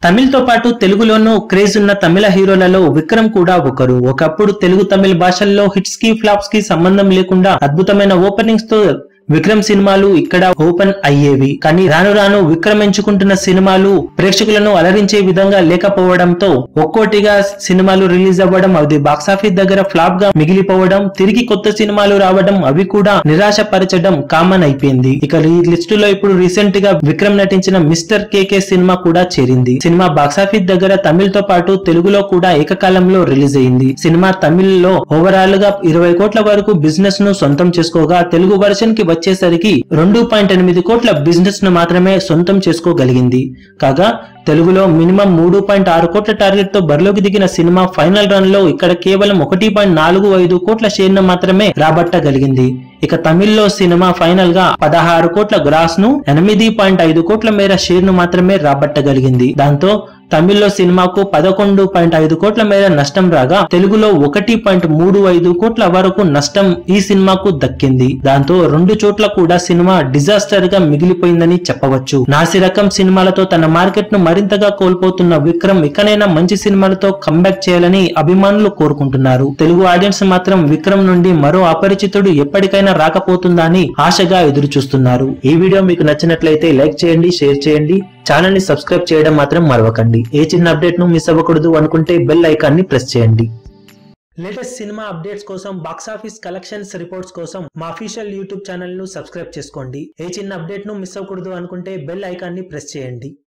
తమిళ్ తో పాటు తెలుగులోనూ క్రేజ్ ఉన్న తమిళ హీరోలలో విక్రమ్ కూడా ఒకరు ఒకప్పుడు తెలుగు తమిళ భాషల్లో హిట్స్ కి ఫ్లాప్స్ కి సంబంధం లేకుండా అద్భుతమైన ఓపెనింగ్స్ తో విక్రమ్ సినిమాలు ఇక్కడ ఓపెన్ అయ్యేవి కానీ రాను రాను విక్రమ్ ఎంచుకుంటున్న సినిమాలు ప్రేక్షకులను అలరించే విధంగా లేకపోవడంతో ఒక్కోటిగా సినిమాలు రిలీజ్ అవ్వడం అది బాక్సాఫీస్ దగ్గర ఫ్లాప్ గా మిగిలిపోవడం తిరిగి కొత్త సినిమాలు రావడం అవి కూడా నిరాశపరచడం కామన్ అయిపోయింది ఇక ఈ లిస్టులో ఇప్పుడు రీసెంట్ గా విక్రమ్ నటించిన మిస్టర్ కేకే సినిమా కూడా చేరింది సినిమా బాక్సాఫీస్ దగ్గర తమిళ్ తో పాటు తెలుగులో కూడా ఏకకాలంలో రిలీజ్ అయింది సినిమా తమిళ్ లో ఓవరాల్ గా ఇరవై కోట్ల వరకు బిజినెస్ ను సొంతం చేసుకోగా తెలుగు వర్షన్ కి వచ్చేసరికి రెండు పాయింట్ ఎనిమిది కోట్ల బిజినెస్ ను మాత్రమే సొంతం చేసుకోగలిగింది కాగా తెలుగులో మినిమం మూడు పాయింట్ ఆరు కోట్ల టార్గెట్ తో బరిలోకి దిగిన సినిమా ఫైనల్ రన్ లో ఇక్కడ కేవలం ఒకటి పాయింట్ నాలుగు ఐదు కోట్ల షేర్ ను మాత్రమే రాబట్టగలిగింది ఇక తమిళ్లో సినిమా ఫైనల్ గా పదహారు కోట్ల గ్రాస్ ను ఎనిమిది పాయింట్ ఐదు కోట్ల మేర షేర్ ను మాత్రమే రాబట్టగలిగింది దాంతో తమిళ్లో సినిమాకు పదకొండు పాయింట్ ఐదు కోట్ల మేర నష్టం రాగా తెలుగులో ఒకటి పాయింట్ మూడు ఐదు కోట్ల వరకు నష్టం ఈ సినిమాకు దక్కింది దాంతో రెండు చోట్ల కూడా సినిమా డిజాస్టర్ గా మిగిలిపోయిందని చెప్పవచ్చు నాసి రకం సినిమాలతో తన మార్కెట్ ను మరింతగా కోల్పోతున్న విక్రమ్ ఇకనైనా మంచి సినిమాలతో కంబ్యాక్ చేయాలని అభిమానులు కోరుకుంటున్నారు తెలుగు ఆడియన్స్ మాత్రం విక్రమ్ నుండి మరో అపరిచితుడు ఎప్పటికైనా రాకపోతుందా అని ఆశగా ఎదురు చూస్తున్నారు ఈ వీడియో మీకు నచ్చినట్లయితే లైక్ చేయండి షేర్ చేయండి ఛానల్ ని సబ్స్క్రైబ్ చేయడం మాత్రం మరవకండి ఏ చిన్న అప్డేట్ ను మిస్ అవ్వకూడదు అనుకుంటే బెల్ ఐకాన్ ని ప్రెస్ చేయండి లేటెస్ట్ సినిమా అప్డేట్స్ కోసం బాక్సాఫీస్ కలెక్షన్స్ రిపోర్ట్స్ కోసం మా అఫీషియల్ యూట్యూబ్ ఛానల్ ను సబ్స్క్రైబ్ చేసుకోండి ఏ చిన్న అప్డేట్ ను మిస్ అవ్వకూడదు అనుకుంటే బెల్ ఐకాన్ ని ప్రెస్ చేయండి